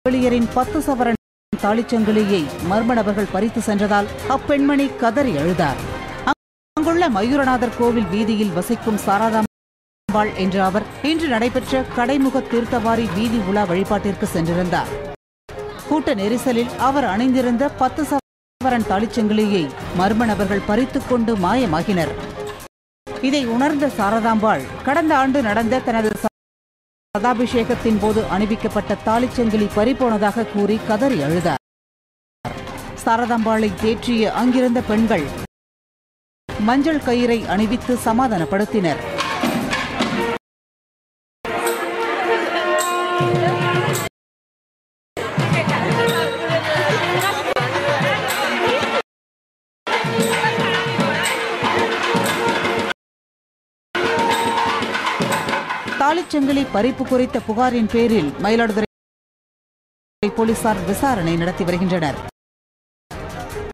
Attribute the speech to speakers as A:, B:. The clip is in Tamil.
A: செவிலியரின் பத்து சவரன் தாலிச்சங்கிலியை மர்ம நபர்கள் பறித்து சென்றதால் அப்பெண்மணி கதறி அழுதார் அங்குள்ள மயூரநாதர் கோவில் வீதியில் வசிக்கும் சாரதாம்பாள் என்ற அவர் இன்று நடைபெற்ற கடைமுக தீர்த்தவாரி வீதி உலா வழிபாட்டிற்கு சென்றிருந்தார் கூட்ட நெரிசலில் அவர் அணிந்திருந்த பத்து சவரன் தாலிச்சங்கிலியை மர்ம நபர்கள் பறித்துக் கொண்டு மாயமாகினர் இதை உணர்ந்த சாரதாம்பாள் கடந்த ஆண்டு நடந்த தனது சதாபிஷேகத்தின் போது அணிவிக்கப்பட்ட தாலிச்சங்கிலி பறிபோனதாக கூறி கதறி அழுதார் சாரதாம்பாளை தேற்றிய அங்கிருந்த பெண்கள் மஞ்சள் கயிறை அணிவித்து சமாதானப்படுத்தினர் தாலிச்சங்கிலி பறிப்பு குறித்த புகாரின் பேரில் மயிலாடுதுறை போலீசார் விசாரணை நடத்தி வருகின்றனர்